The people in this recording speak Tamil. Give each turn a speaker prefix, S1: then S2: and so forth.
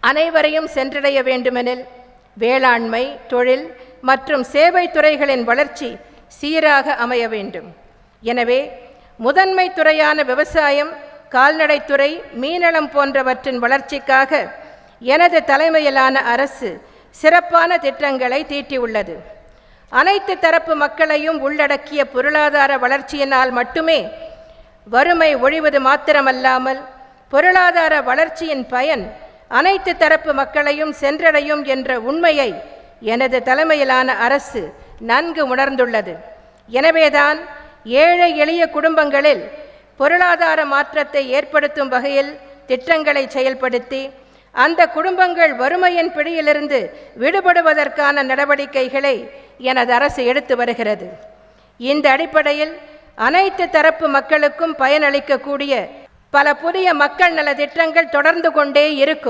S1: அனைவரையும் சென்றடைய வேண்டுமெனில் வேளாண்மை தொழில் மற்றும் சேவை துறைகளின் வளர்ச்சி சீராக அமைய வேண்டும் எனவே முதன்மை துறையான விவசாயம் கால்நடைத்துறை மீனளம் போன்றவற்றின் வளர்ச்சிக்காக எனது தலைமையிலான அரசு சிறப்பான திட்டங்களை தீட்டியுள்ளது அனைத்து தரப்பு மக்களையும் உள்ளடக்கிய பொருளாதார வளர்ச்சியினால் மட்டுமே வறுமை ஒழிவது மாத்திரமல்லாமல் பொருளாதார வளர்ச்சியின் பயன் அனைத்து தரப்பு மக்களையும் சென்றடையும் என்ற உண்மையை எனது தலைமையிலான அரசு நன்கு உணர்ந்துள்ளது எனவேதான் ஏழை எளிய குடும்பங்களில் பொருளாதார மாற்றத்தை ஏற்படுத்தும் வகையில் திட்டங்களை செயல்படுத்தி அந்த குடும்பங்கள் வறுமையின் பிடியிலிருந்து விடுபடுவதற்கான நடவடிக்கைகளை எனது அரசு எடுத்து வருகிறது இந்த அடிப்படையில் அனைத்து தரப்பு மக்களுக்கும் பயனளிக்கக்கூடிய பல புதிய மக்கள் நல திட்டங்கள் தொடர்ந்து கொண்டே இருக்கும்